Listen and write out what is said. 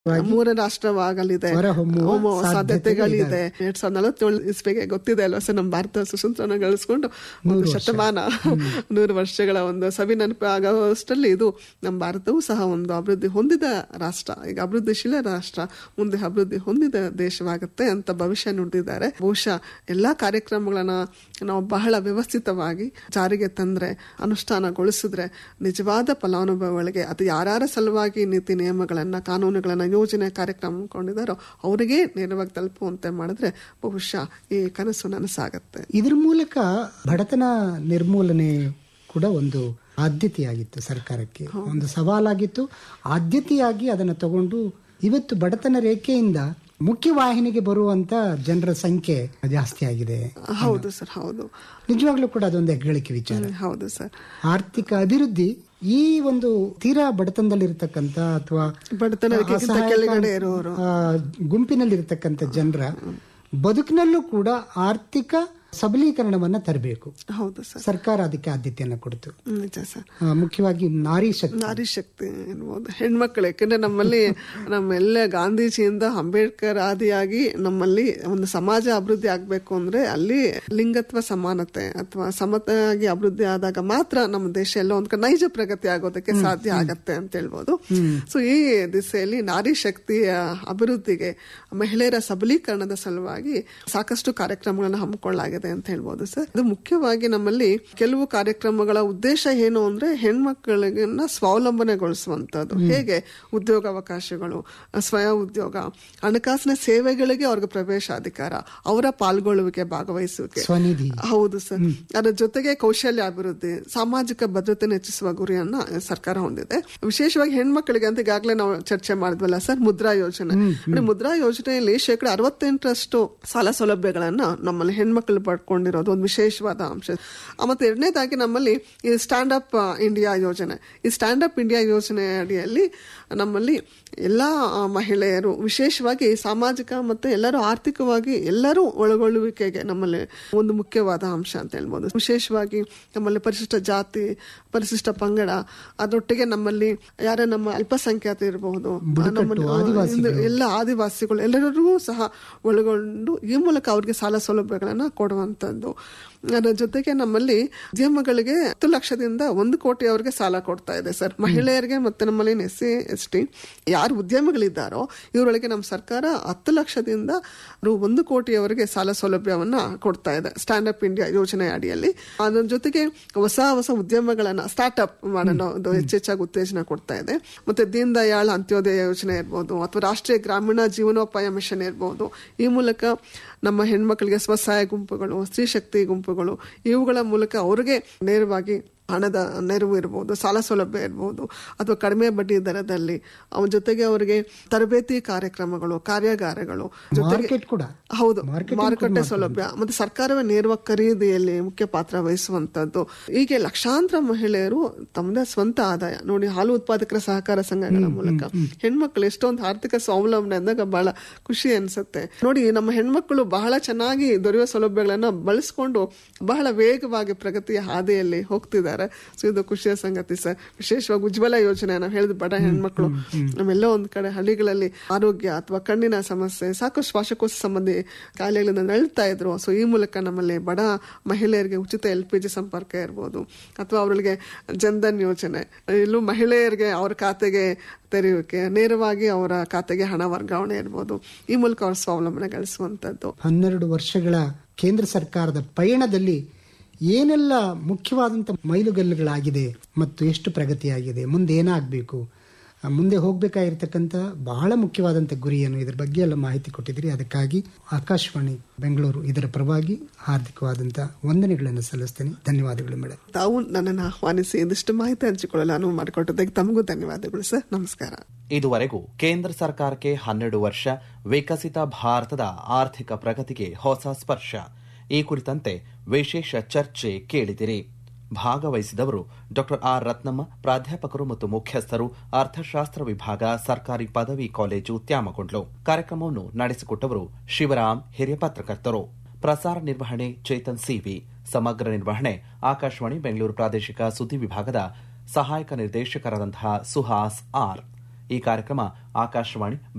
ಮೂರ ರಾಷ್ಟ್ರವಾಗಲಿದೆ ಹೊರಹೊಮ್ಮುವ ಹೊಮ್ಮುವ ಸಾಧ್ಯತೆಗಳಿದೆ. ಸಾಧ್ಯತೆಗಳಿದೆ ಎರಡ್ ಸಾವಿರದ ನಲವತ್ತೇಳು ಇಸ್ವಿಗೆ ಗೊತ್ತಿದೆ ಅಲ್ವಾ ಸರ್ ನಮ್ಮ ಭಾರತ ಸುಸಂತ್ರನ ಗಳಿಸ್ಕೊಂಡು ಒಂದು ಶತಮಾನ ನೂರು ವರ್ಷಗಳ ಒಂದು ಸವಿ ನೆನಪು ಆಗೋಷ್ಟರಲ್ಲಿ ಇದು ನಮ್ಮ ಭಾರತವೂ ಸಹ ಒಂದು ಅಭಿವೃದ್ಧಿ ಹೊಂದಿದ ರಾಷ್ಟ್ರ ಈಗ ಅಭಿವೃದ್ಧಿಶೀಲ ರಾಷ್ಟ್ರ ಮುಂದೆ ಅಭಿವೃದ್ಧಿ ಹೊಂದಿದ ದೇಶವಾಗುತ್ತೆ ಅಂತ ಭವಿಷ್ಯ ನುಡಿದಿದ್ದಾರೆ ಬಹುಶಃ ಎಲ್ಲಾ ಕಾರ್ಯಕ್ರಮಗಳನ್ನ ನಾವು ಬಹಳ ವ್ಯವಸ್ಥಿತವಾಗಿ ಜಾರಿಗೆ ತಂದ್ರೆ ಅನುಷ್ಠಾನಗೊಳಿಸಿದ್ರೆ ನಿಜವಾದ ಫಲಾನುಭವಿಗಳಿಗೆ ಅದು ಯಾರ್ಯಾರ ಸಲುವಾಗಿ ನೀತಿ ನಿಯಮಗಳನ್ನ ಕಾನೂನುಗಳನ್ನ ಯೋಜನೆ ಕಾರ್ಯಕ್ರಮ ಕೊಂಡಿದ್ದಾರೋ ಅವರಿಗೆ ನೇರವಾಗಿ ತಲುಪುವಂತೆ ಮಾಡಿದ್ರೆ ಬಹುಶಃ ಈ ಕನಸು ನನಸಾಗತ್ತೆ ಇದ್ರ ಮೂಲಕ ಬಡತನ ನಿರ್ಮೂಲನೆ ಕೂಡ ಒಂದು ಆದ್ಯತೆಯಾಗಿತ್ತು ಸರ್ಕಾರಕ್ಕೆ ಒಂದು ಸವಾಲಾಗಿತ್ತು ಆದ್ಯತೆಯಾಗಿ ಅದನ್ನು ತಗೊಂಡು ಇವತ್ತು ಬಡತನ ರೇಖೆಯಿಂದ ಮುಖ್ಯವಾಹಿನಿಗೆ ಬರುವಂತ ಜನರ ಸಂಖ್ಯೆ ಜಾಸ್ತಿ ಆಗಿದೆ ಹೌದು ಸರ್ ಹೌದು ನಿಜವಾಗ್ಲೂ ಕೂಡ ಅದೊಂದು ಹೆಗ್ಗಳಿಕೆ ವಿಚಾರ ಹ್ಮ್, ಹೌದು ಸರ್ ಆರ್ಥಿಕ ಅಭಿವೃದ್ಧಿ ಈ ಒಂದು ತೀರಾ ಬಡತನದಲ್ಲಿರ್ತಕ್ಕಂಥ ಅಥವಾ ಬಡತನ ರೇಖೆಗಿಂತ ಅಸಹಾಯಕ, ಕೆಳಗಡೆ ಇರುವವರು ಆ, ಗುಂಪಿನಲ್ಲಿರ್ತಕ್ಕಂಥ ಜನರ ಬದುಕಿನಲ್ಲೂ ಕೂಡ ಆರ್ಥಿಕ ಸಬಲೀಕರಣವನ್ನ ತರಬೇಕು ಹೌದು ಸರ್ ಸರ್ಕಾರ ಅದಕ್ಕೆ ಆದ್ಯತೆಯನ್ನು ಕೊಡ್ತು ನಿಜ ಸರ್ ಆ, ಮುಖ್ಯವಾಗಿ ನಾರಿ ಶಕ್ತಿ ನಾರಿ ಶಕ್ತಿ ಎನ್ಬೋದು ಹೆಣ್ಮಕ್ಳು ಯಾಕಂದ್ರೆ ನಮ್ಮಲ್ಲಿ ನಮ್ಮೆಲ್ಲ ಗಾಂಧೀಜಿಯಿಂದ ಅಂಬೇಡ್ಕರ್ ಆದಿಯಾಗಿ ನಮ್ಮಲ್ಲಿ ಒಂದು ಸಮಾಜ ಅಭಿವೃದ್ಧಿ ಆಗ್ಬೇಕು ಅಂದ್ರೆ ಅಲ್ಲಿ ಲಿಂಗತ್ವ ಸಮಾನತೆ ಅಥವಾ ಸಮತೆಯಾಗಿ ಅಭಿವೃದ್ಧಿ ಆದಾಗ ಮಾತ್ರ ನಮ್ಮ ದೇಶ ಎಲ್ಲ ಒಂದ್ ಕಡೆ ನೈಜ ಪ್ರಗತಿ ಆಗೋದಕ್ಕೆ ಸಾಧ್ಯ ಆಗತ್ತೆ ಅಂತ ಹೇಳ್ಬೋದು ಸೊ ಈ ದಿಸೆಯಲ್ಲಿ ನಾರಿ ಶಕ್ತಿಯ ಅಭಿವೃದ್ಧಿಗೆ ಮಹಿಳೆಯರ ಸಬಲೀಕರಣದ ಸಲುವಾಗಿ ಸಾಕಷ್ಟು ಕಾರ್ಯಕ್ರಮಗಳನ್ನ ಹಮ್ಮಿಕೊಳ್ಳಲಾಗಿದೆ ಅಂತ ಹೇಳ್ಬೋದು ಸರ್ ಅದು ಮುಖ್ಯವಾಗಿ ನಮ್ಮಲ್ಲಿ ಕೆಲವು ಕಾರ್ಯಕ್ರಮಗಳ ಉದ್ದೇಶ ಏನು ಅಂದ್ರೆ ಹೆಣ್ಮಕ್ಳಿಗನ್ನ ಸ್ವಾವಲಂಬನೆಗೊಳಿಸುವಂತದ್ದು ಹೇಗೆ ಉದ್ಯೋಗಾವಕಾಶಗಳು ಸ್ವಯಂ ಉದ್ಯೋಗ ಹಣಕಾಸಿನ ಸೇವೆಗಳಿಗೆ ಅವ್ರಿಗೆ ಪ್ರವೇಶಾಧಿಕಾರ ಅವರ ಪಾಲ್ಗೊಳ್ಳುವಿಕೆ ಭಾಗವಹಿಸುವಿಕೆ ಸ್ವನಿಧಿ ಹೌದು ಸರ್ ಅದರ ಜೊತೆಗೆ ಕೌಶಲ್ಯ ಅಭಿವೃದ್ಧಿ ಸಾಮಾಜಿಕ ಭದ್ರತೆ ಹೆಚ್ಚಿಸುವ ಗುರಿಯನ್ನ ಸರ್ಕಾರ ಹೊಂದಿದೆ ವಿಶೇಷವಾಗಿ ಹೆಣ್ಮಕ್ಳಿಗೆ ಅಂತ ಈಗಾಗಲೇ ನಾವು ಚರ್ಚೆ ಮಾಡಿದ್ವಲ್ಲ ಸರ್ ಮುದ್ರಾ ಯೋಜನೆ ಅಂದ್ರೆ ಮುದ್ರಾ ಯೋಜನೆಯಲ್ಲಿ ಶೇಕಡ ಅರವತ್ತೆಂಟರಷ್ಟು ಸಾಲ ಸೌಲಭ್ಯಗಳನ್ನ ನಮ್ಮಲ್ಲಿ ಹೆಣ್ಮಕ್ಳು ಪಡ್ಕೊಂಡಿರೋದು ಒಂದು ವಿಶೇಷವಾದ ಅಂಶ ಆ, ಮತ್ತೆ ಎರಡನೇದಾಗಿ ನಮ್ಮಲ್ಲಿ ಈ ಸ್ಟ್ಯಾಂಡ್ ಅಪ್ ಇಂಡಿಯಾ ಯೋಜನೆ ಈ ಸ್ಟ್ಯಾಂಡ್ ಅಪ್ ಇಂಡಿಯಾ ಯೋಜನೆ ಅಡಿಯಲ್ಲಿ ನಮ್ಮಲ್ಲಿ ಎಲ್ಲಾ ಆ, ಮಹಿಳೆಯರು ವಿಶೇಷವಾಗಿ ಸಾಮಾಜಿಕ ಮತ್ತೆ ಎಲ್ಲರೂ ಆರ್ಥಿಕವಾಗಿ ಎಲ್ಲರೂ ಒಳಗೊಳ್ಳುವಿಕೆಗೆ ನಮ್ಮಲ್ಲಿ ಒಂದು ಮುಖ್ಯವಾದ ಅಂಶ ಅಂತ ಹೇಳ್ಬೋದು ವಿಶೇಷವಾಗಿ ನಮ್ಮಲ್ಲಿ ಪರಿಶಿಷ್ಟ ಜಾತಿ ಪರಿಶಿಷ್ಟ ಪಂಗಡ ಅದರೊಟ್ಟಿಗೆ ನಮ್ಮಲ್ಲಿ ಯಾರೇ ನಮ್ಮ ಅಲ್ಪಸಂಖ್ಯಾತ ಇರಬಹುದು ನಮ್ಮಲ್ಲಿ ಇಂದು ಎಲ್ಲ ಆದಿವಾಸಿಗಳು ಎಲ್ಲರಿಗೂ ಸಹ ಒಳಗೊಂಡು ಈ ಮೂಲಕ ಅವ್ರಿಗೆ ಸಾಲ ಸೌಲಭ್ಯಗಳನ್ನ ಕೊಡುವಂತದ್ದು ಅದರ ಜೊತೆಗೆ ನಮ್ಮಲ್ಲಿ ಉದ್ಯಮಗಳಿಗೆ ಹತ್ತು ಲಕ್ಷದಿಂದ ಒಂದು ಕೋಟಿ ಅವರಿಗೆ ಸಾಲ ಕೊಡ್ತಾ ಇದೆ ಸರ್ ಮಹಿಳೆಯರಿಗೆ ಮತ್ತೆ ನಮ್ಮಲ್ಲಿ ಎಸ್ ಸಿ ಎಸ್ ಟಿ ಯಾರು ಉದ್ಯಮಿಗಳಿದ್ದಾರೋ ಇವರೊಳಗೆ ನಮ್ಮ ಸರ್ಕಾರ ಹತ್ತು ಲಕ್ಷದಿಂದ ರು ಒಂದು ಕೋಟಿಯವರೆಗೆ ಸಾಲ ಸೌಲಭ್ಯವನ್ನ ಕೊಡ್ತಾ ಇದೆ ಸ್ಟ್ಯಾಂಡ್ ಅಪ್ ಇಂಡಿಯಾ ಯೋಜನೆ ಅಡಿಯಲ್ಲಿ ಅದರ ಜೊತೆಗೆ ಹೊಸ ಹೊಸ ಉದ್ಯಮಗಳನ್ನ ಸ್ಟಾರ್ಟ್ಅಪ್ ಮಾಡೋದು ಹೆಚ್ಚೆಚ್ಚಾಗಿ ಉತ್ತೇಜನ ಕೊಡ್ತಾ ಇದೆ ಮತ್ತೆ ದೀನ್ ದಯಾಳ್ ಅಂತ್ಯೋದಯ ಯೋಜನೆ ಇರ್ಬೋದು ಅಥವಾ ರಾಷ್ಟ್ರೀಯ ಗ್ರಾಮೀಣ ಜೀವನೋಪಾಯ ಮಿಷನ್ ಇರ್ಬೋದು ಈ ಮೂಲಕ ನಮ್ಮ ಹೆಣ್ಮಕ್ಳಿಗೆ ಸ್ವಸಹಾಯ ಗುಂಪುಗಳು ಸ್ತ್ರೀ ಶಕ್ತಿ ಗುಂಪುಗಳು ಇವುಗಳ ಮೂಲಕ ಅವ್ರಿಗೆ ನೇರವಾಗಿ ಹಣದ ನೆರವು ಇರ್ಬೋದು ಸಾಲ ಸೌಲಭ್ಯ ಇರ್ಬೋದು ಅಥವಾ ಕಡಿಮೆ ಬಡ್ಡಿ ದರದಲ್ಲಿ ಅವನ ಜೊತೆಗೆ ಅವರಿಗೆ ತರಬೇತಿ ಕಾರ್ಯಕ್ರಮಗಳು ಕಾರ್ಯಾಗಾರಗಳು ಜೊತೆಗೆ ಮಾರ್ಕೆಟ್ ಕೂಡ ಹೌದು Marketing ಮಾರುಕಟ್ಟೆ ಸೌಲಭ್ಯ ಮತ್ತೆ ಸರ್ಕಾರವೇ ನೇರವಾಗಿ ಖರೀದಿಯಲ್ಲಿ ಮುಖ್ಯ ಪಾತ್ರ ವಹಿಸುವಂತದ್ದು ಹೀಗೆ ಲಕ್ಷಾಂತರ ಮಹಿಳೆಯರು ತಮ್ಮದೇ ಸ್ವಂತ ಆದಾಯ ನೋಡಿ ಹಾಲು ಉತ್ಪಾದಕರ ಸಹಕಾರ ಸಂಘಗಳ ಮೂಲಕ ಹೆಣ್ಮಕ್ಳು ಎಷ್ಟೊಂದು ಆರ್ಥಿಕ ಸ್ವಾವಲಂಬನೆ ಅಂದಾಗ ಬಹಳ ಖುಷಿ ಅನ್ಸುತ್ತೆ ನೋಡಿ ನಮ್ಮ ಹೆಣ್ಮಕ್ಳು ಬಹಳ ಚೆನ್ನಾಗಿ ದೊರೆಯುವ ಸೌಲಭ್ಯಗಳನ್ನ ಬಳಸ್ಕೊಂಡು ಬಹಳ ವೇಗವಾಗಿ ಪ್ರಗತಿಯ ಹಾದಿಯಲ್ಲಿ ಹೋಗ್ತಿದ್ದಾರೆ ಸೊ ಇದು ಖುಷಿಯ ಸಂಗತಿ ಸರ್ ವಿಶೇಷವಾಗಿ ಉಜ್ವಲ ಯೋಜನೆ ನಾವು ಹೇಳಿದ ಬಡ ಹೆಣ್ಮಕ್ಳು ನಮ್ಮೆಲ್ಲ ಒಂದ್ ಕಡೆ ಹಳ್ಳಿಗಳಲ್ಲಿ ಆರೋಗ್ಯ ಅಥವಾ ಕಣ್ಣಿನ ಸಮಸ್ಯೆ ಸಾಕಷ್ಟು ಶ್ವಾಸಕೋಶ ಸಂಬಂಧಿ ಕಾಯಿಲೆಗಳಿಂದ ನಳ್ತಾ ಇದ್ರು ಸೊ ಈ ಮೂಲಕ ನಮ್ಮಲ್ಲಿ ಬಡ ಮಹಿಳೆಯರಿಗೆ ಉಚಿತ ಎಲ್ ಪಿ ಜಿ ಸಂಪರ್ಕ ಇರ್ಬೋದು ಅಥವಾ ಅವರಿಗೆ ಜನ್ಧನ್ ಯೋಜನೆ ಇಲ್ಲೂ ಮಹಿಳೆಯರಿಗೆ ಅವ್ರ ಖಾತೆಗೆ ತೆರೆಯುವಿಕೆ ನೇರವಾಗಿ ಅವರ ಖಾತೆಗೆ ಹಣ ವರ್ಗಾವಣೆ ಇರ್ಬೋದು ಈ ಮೂಲಕ ಅವ್ರ ಸ್ವಾವಲಂಬನೆ ಗಳಿಸುವಂತದ್ದು ಹನ್ನೆರಡು ವರ್ಷಗಳ ಕೇಂದ್ರ ಸರ್ಕಾರದ ಪಯಣದಲ್ಲಿ ಏನೆಲ್ಲ ಮುಖ್ಯವಾದಂಥ ಮೈಲುಗಲ್ಲುಗಳಾಗಿದೆ ಮತ್ತು ಎಷ್ಟು ಪ್ರಗತಿಯಾಗಿದೆ ಮುಂದೆ ಏನಾಗಬೇಕು ಮುಂದೆ ಹೋಗಬೇಕಾಗಿರ್ತಕ್ಕಂಥ ಬಹಳ ಮುಖ್ಯವಾದಂಥ ಗುರಿಯನ್ನು ಇದರ ಬಗ್ಗೆ ಎಲ್ಲ ಮಾಹಿತಿ ಕೊಟ್ಟಿದ್ದೀರಿ ಅದಕ್ಕಾಗಿ ಆಕಾಶವಾಣಿ ಬೆಂಗಳೂರು ಇದರ ಪರವಾಗಿ ಹಾರ್ದಿಕವಾದಂಥ ವಂದನೆಗಳನ್ನು ಸಲ್ಲಿಸ್ತೇನೆ ಧನ್ಯವಾದಗಳು ಮೇಡಮ್ ತಾವು ನನ್ನನ್ನು ಆಹ್ವಾನಿಸಿ ಇದಿಷ್ಟು ಮಾಹಿತಿ ಹಂಚಿಕೊಳ್ಳಲು ಅನುವು ಮಾಡಿಕೊಟ್ಟದಕ್ಕೆ ತಮಗೂ ಧನ್ಯವಾದಗಳು ಸರ್ ನಮಸ್ಕಾರ ಇದುವರೆಗೂ ಕೇಂದ್ರ ಸರ್ಕಾರಕ್ಕೆ ಹನ್ನೆರಡು ವರ್ಷ ವಿಕಸಿತ ಭಾರತದ ಆರ್ಥಿಕ ಪ್ರಗತಿಗೆ ಹೊಸ ಸ್ಪರ್ಶ ಈ ಕುರಿತಂತೆ ವಿಶೇಷ ಚರ್ಚೆ ಕೇಳಿದಿರಿ ಭಾಗವಹಿಸಿದವರು ಡಾ ಆರ್ ರತ್ನಮ್ಮ ಪ್ರಾಧ್ಯಾಪಕರು ಮತ್ತು ಮುಖ್ಯಸ್ಥರು ಅರ್ಥಶಾಸ್ತ್ರ ವಿಭಾಗ ಸರ್ಕಾರಿ ಪದವಿ ಕಾಲೇಜು ತ್ಯಾಮಗೊಂಡ್ಲು ಕಾರ್ಯಕ್ರಮವನ್ನು ನಡೆಸಿಕೊಟ್ಟವರು ಶಿವರಾಮ್ ಹಿರಿಯ ಪತ್ರಕರ್ತರು ಪ್ರಸಾರ ನಿರ್ವಹಣೆ ಚೇತನ್ ಸಿವಿ ಸಮಗ್ರ ನಿರ್ವಹಣೆ ಆಕಾಶವಾಣಿ ಬೆಂಗಳೂರು ಪ್ರಾದೇಶಿಕ ಸುದ್ದಿ ವಿಭಾಗದ ಸಹಾಯಕ ನಿರ್ದೇಶಕರಾದಂತಹ ಸುಹಾಸ್ ಆರ್ ಈ ಕಾರ್ಯಕ್ರಮ ಆಕಾಶವಾಣಿ